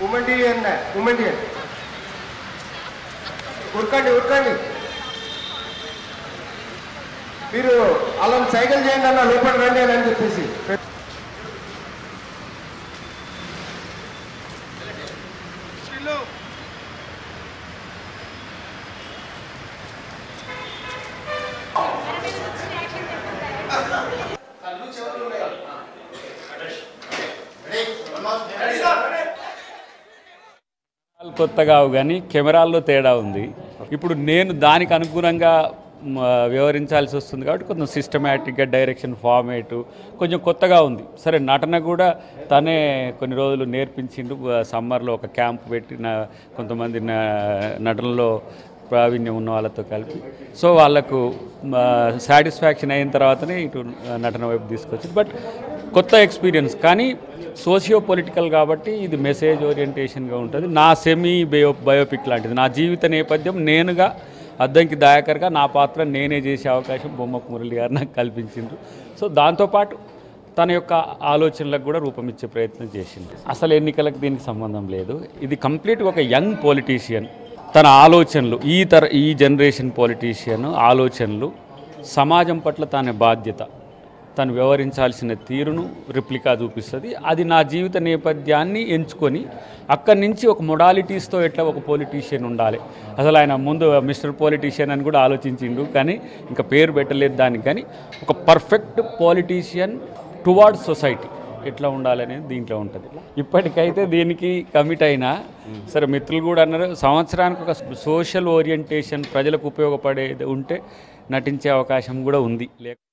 ఉమ్మండి అన్న ఉమ్మండి ఉరకండి ఉరకండి మీరు అలా సైకిల్ చేయండి అన్న లోపల రండి అని చెప్పేసి కెమెరాలు కొత్తగా కావు కానీ కెమెరాల్లో తేడా ఉంది ఇప్పుడు నేను దానికి అనుగుణంగా మ, వ్యవహరించాల్సి వస్తుంది కాబట్టి కొంచెం సిస్టమేటిక్గా డైరెక్షన్ ఫార్మేటు కొంచెం కొత్తగా ఉంది సరే నటన కూడా తనే కొన్ని రోజులు నేర్పించిండు ఆ, సమ్మర్లో ఒక క్యాంప్ పెట్టి నా కొంతమంది నా- నటనలో ప్రావీణ్యం ఉన్న వాళ్ళతో కలిపి సో వాళ్ళకు సాటిస్ఫాక్షన్ అయిన తర్వాతనే ఇటు నటన వైపు తీసుకొచ్చింది బట్ కొత్త ఎక్స్పీరియన్స్ కానీ సోషియో పొలిటికల్ కాబట్టి ఇది మెసేజ్ ఓరియంటేషన్గా ఉంటుంది నా సెమీ బయో బయోపిక్ లాంటిది నా జీవిత నేపథ్యం నేనుగా అద్దంకి దయాకర్గా నా పాత్ర నేనే చేసే అవకాశం బొమ్మకు మురళి గారు నాకు కల్పించిండ్రు సో దాంతోపాటు తన యొక్క ఆలోచనలకు కూడా రూపమిచ్చే ప్రయత్నం చేసింది అసలు ఎన్నికలకు దీనికి సంబంధం లేదు ఇది కంప్లీట్ ఒక యంగ్ పొలిటీషియన్ తన ఆలోచనలు ఈ తర ఈ జనరేషన్ పొలిటీషియన్ ఆలోచనలు సమాజం పట్ల తన బాధ్యత తను వ్యవహరించాల్సిన తీరును రిప్లికా చూపిస్తుంది అది నా జీవిత నేపథ్యాన్ని ఎంచుకొని అక్కడి నుంచి ఒక మొడాలిటీస్తో ఎట్లా ఒక పొలిటీషియన్ ఉండాలి అసలు ఆయన ముందు మిస్టర్ పొలిటీషియన్ అని కూడా ఆలోచించిండు కానీ ఇంకా పేరు పెట్టలేదు దానికి కానీ ఒక పర్ఫెక్ట్ పొలిటీషియన్ టువార్డ్స్ సొసైటీ ఎట్లా ఉండాలనేది దీంట్లో ఉంటుంది ఇప్పటికైతే దీనికి కమిట్ అయినా సరే మిత్రులు కూడా అన్నారు సంవత్సరానికి ఒక సోషల్ ఓరియంటేషన్ ప్రజలకు ఉపయోగపడేది ఉంటే నటించే అవకాశం కూడా ఉంది లేక